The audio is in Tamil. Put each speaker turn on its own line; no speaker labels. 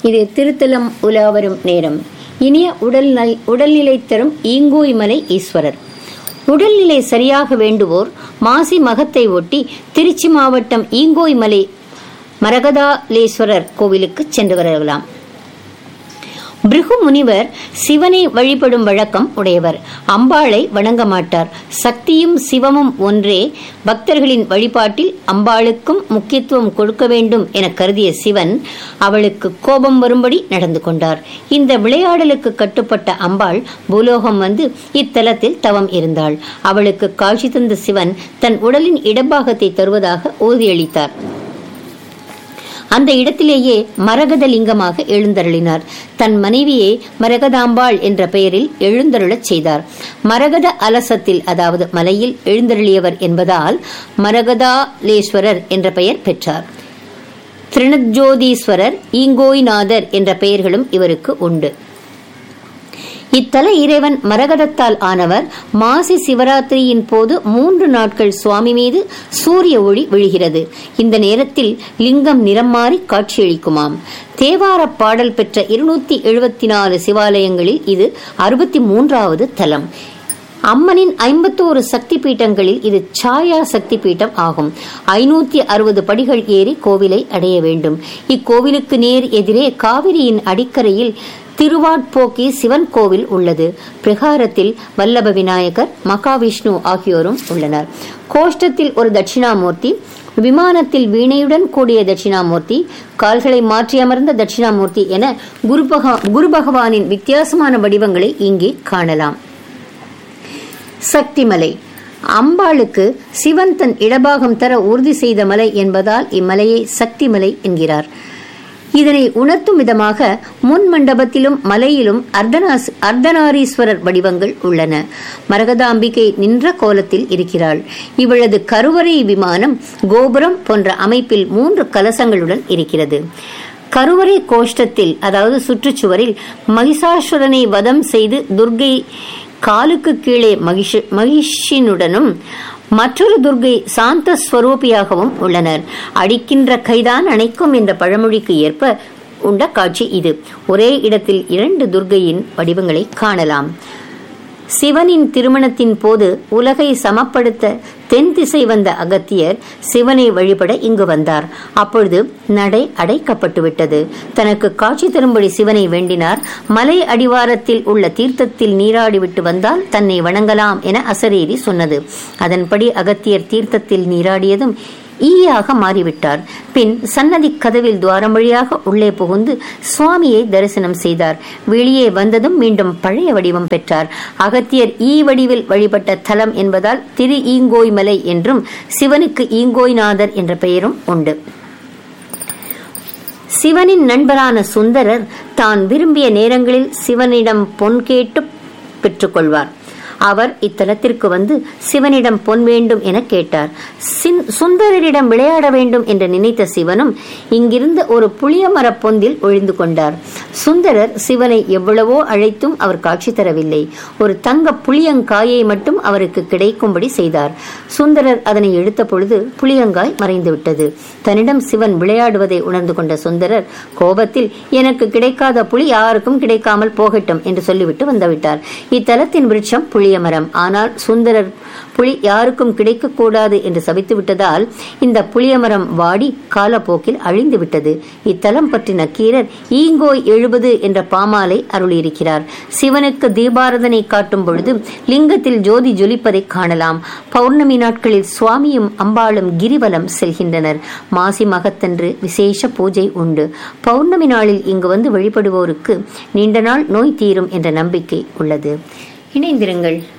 இது திருத்தலம் உலாவரும் நேரம் இனிய உடல் நல்- உடல்நிலை தரும் ஈங்கோய் மலை ஈஸ்வரர் உடல்நிலை சரியாக வேண்டுவோர் மாசி மகத்தை ஒட்டி திருச்சி மாவட்டம் ஈங்கோய் மலை மரகதாலேஸ்வரர் கோவிலுக்கு சென்று வரலாம் பிருகு முனிவர் சிவனை வழிபடும் வழக்கம் உடையவர் அம்பாளை வணங்க மாட்டார் சக்தியும் சிவமும் ஒன்றே பக்தர்களின் வழிபாட்டில் அம்பாளுக்கும் முக்கியத்துவம் கொடுக்க வேண்டும் என கருதிய சிவன் அவளுக்கு கோபம் வரும்படி நடந்து கொண்டார் இந்த விளையாடலுக்கு கட்டுப்பட்ட அம்பாள் பூலோகம் வந்து இத்தலத்தில் தவம் இருந்தாள் அவளுக்கு காட்சி தந்த சிவன் தன் உடலின் இடபாகத்தை தருவதாக உறுதியளித்தார் அந்த இடத்திலேயே மரகத லிங்கமாக எழுந்தருளினார் தன் மனைவியை மரகதாம்பாள் என்ற பெயரில் எழுந்தருளச் செய்தார் மரகத அலசத்தில் அதாவது மலையில் எழுந்தருளியவர் என்பதால் மரகதாலேஸ்வரர் என்ற பெயர் பெற்றார் திருணஜோதீஸ்வரர் ஈங்கோய்நாதர் என்ற பெயர்களும் இவருக்கு உண்டு இத்தல இறைவன் மரகதத்தால் ஆனவர் மாசி சிவராத்திரியின் போது மூன்று நாட்கள் சுவாமி மீது சூரிய ஒளி விழுகிறது இந்த நேரத்தில் லிங்கம் நிறம் மாறி காட்சியளிக்குமாம் தேவார பாடல் பெற்ற இருநூத்தி எழுபத்தி நாலு சிவாலயங்களில் இது அறுபத்தி மூன்றாவது தலம் அம்மனின் ஐம்பத்தோரு சக்தி பீட்டங்களில் இது சாயா சக்தி பீட்டம் ஆகும் ஐநூத்தி அறுபது படிகள் ஏறி கோவிலை அடைய வேண்டும் இக்கோவிலுக்கு நேர் எதிரே காவிரியின் அடிக்கரையில் திருவாட்போக்கி சிவன் கோவில் உள்ளது பிரகாரத்தில் வல்லப விநாயகர் மகாவிஷ்ணு ஆகியோரும் உள்ளனர் கோஷ்டத்தில் ஒரு தட்சிணாமூர்த்தி விமானத்தில் வீணையுடன் கூடிய தட்சிணாமூர்த்தி கால்களை மாற்றி அமர்ந்த தட்சிணாமூர்த்தி என குரு பகவா- குரு பகவானின் வித்தியாசமான வடிவங்களை இங்கே காணலாம் சக்திமலை அம்பாளுக்கு சிவன் தன் இடபாகம் தர உறுதி செய்த மலை என்பதால் இம்மலையை சக்திமலை என்கிறார் இதனை உணர்த்தும் விதமாக முன் மண்டபத்திலும் மலையிலும் அர்த்தநாஸ் அர்த்தநாரீஸ்வரர் வடிவங்கள் உள்ளன மரகதாம்பிகை நின்ற கோலத்தில் இருக்கிறாள் இவளது கருவறை விமானம் கோபுரம் போன்ற அமைப்பில் மூன்று கலசங்களுடன் இருக்கிறது கருவறை கோஷ்டத்தில் அதாவது சுற்றுச்சுவரில் மகிஷாசுரனை வதம் செய்து துர்கை காலுக்கு கீழே மகிஷ மகிஷினுடனும் மற்றொரு துர்கை சாந்த ஸ்வரூபியாகவும் உள்ளனர் அடிக்கின்ற கைதான் அணைக்கும் என்ற பழமொழிக்கு ஏற்ப உண்ட காட்சி இது ஒரே இடத்தில் இரண்டு துர்கையின் வடிவங்களை காணலாம் சிவனின் திருமணத்தின் போது உலகை சமப்படுத்த தென் திசை வந்த அகத்தியர் சிவனை வழிபட இங்கு வந்தார் அப்பொழுது நடை அடைக்கப்பட்டு விட்டது தனக்கு காட்சி தரும்படி சிவனை வேண்டினார் மலை அடிவாரத்தில் உள்ள தீர்த்தத்தில் நீராடிவிட்டு வந்தால் தன்னை வணங்கலாம் என அசரீரி சொன்னது அதன்படி அகத்தியர் தீர்த்தத்தில் நீராடியதும் ஈயாக மாறிவிட்டார் பின் சன்னதி கதவில் துவாரம் வழியாக உள்ளே புகுந்து சுவாமியை தரிசனம் செய்தார் வெளியே வந்ததும் மீண்டும் பழைய வடிவம் பெற்றார் அகத்தியர் ஈ வடிவில் வழிபட்ட தலம் என்பதால் திரு ஈங்கோய் மலை என்றும் சிவனுக்கு ஈங்கோய்நாதர் என்ற பெயரும் உண்டு சிவனின் நண்பரான சுந்தரர் தான் விரும்பிய நேரங்களில் சிவனிடம் பொன் கேட்டு பெற்றுக்கொள்வார் அவர் இத்தலத்திற்கு வந்து சிவனிடம் பொன் வேண்டும் என கேட்டார் சின்- சுந்தரரிடம் விளையாட வேண்டும் என்று நினைத்த சிவனும் இங்கிருந்த ஒரு புளிய மரப் பொந்தில் ஒழிந்து கொண்டார் சுந்தரர் சிவனை எவ்வளவோ அழைத்தும் அவர் காட்சி தரவில்லை ஒரு தங்க புளியங்காயை மட்டும் அவருக்கு கிடைக்கும்படி செய்தார் சுந்தரர் அதனை எடுத்த பொழுது புளியங்காய் மறைந்து விட்டது தன்னிடம் சிவன் விளையாடுவதை உணர்ந்து கொண்ட சுந்தரர் கோபத்தில் எனக்கு கிடைக்காத புலி யாருக்கும் கிடைக்காமல் போகட்டும் என்று சொல்லிவிட்டு வந்துவிட்டார் இத்தலத்தின் விருட்சம் புளியமரம் ஆனால் சுந்தரர் புலி யாருக்கும் கிடைக்கக்கூடாது என்று சபித்து விட்டதால் இந்த புளியமரம் வாடி காலப்போக்கில் அழிந்து விட்டது இத்தலம் பற்றி நக்கீரர் ஈங்கோய் எழுபது என்ற பாமாலை அருளியிருக்கிறார் சிவனுக்கு தீபாரதனை காட்டும் பொழுது லிங்கத்தில் ஜோதி ஜொலிப்பதை காணலாம் பௌர்ணமி நாட்களில் சுவாமியும் அம்பாளும் கிரிவலம் செல்கின்றனர் மாசி மகத்தன்று விசேஷ பூஜை உண்டு பௌர்ணமி நாளில் இங்கு வந்து வழிபடுவோருக்கு நீண்ட நாள் நோய் தீரும் என்ற நம்பிக்கை உள்ளது இணைந்திருங்கள்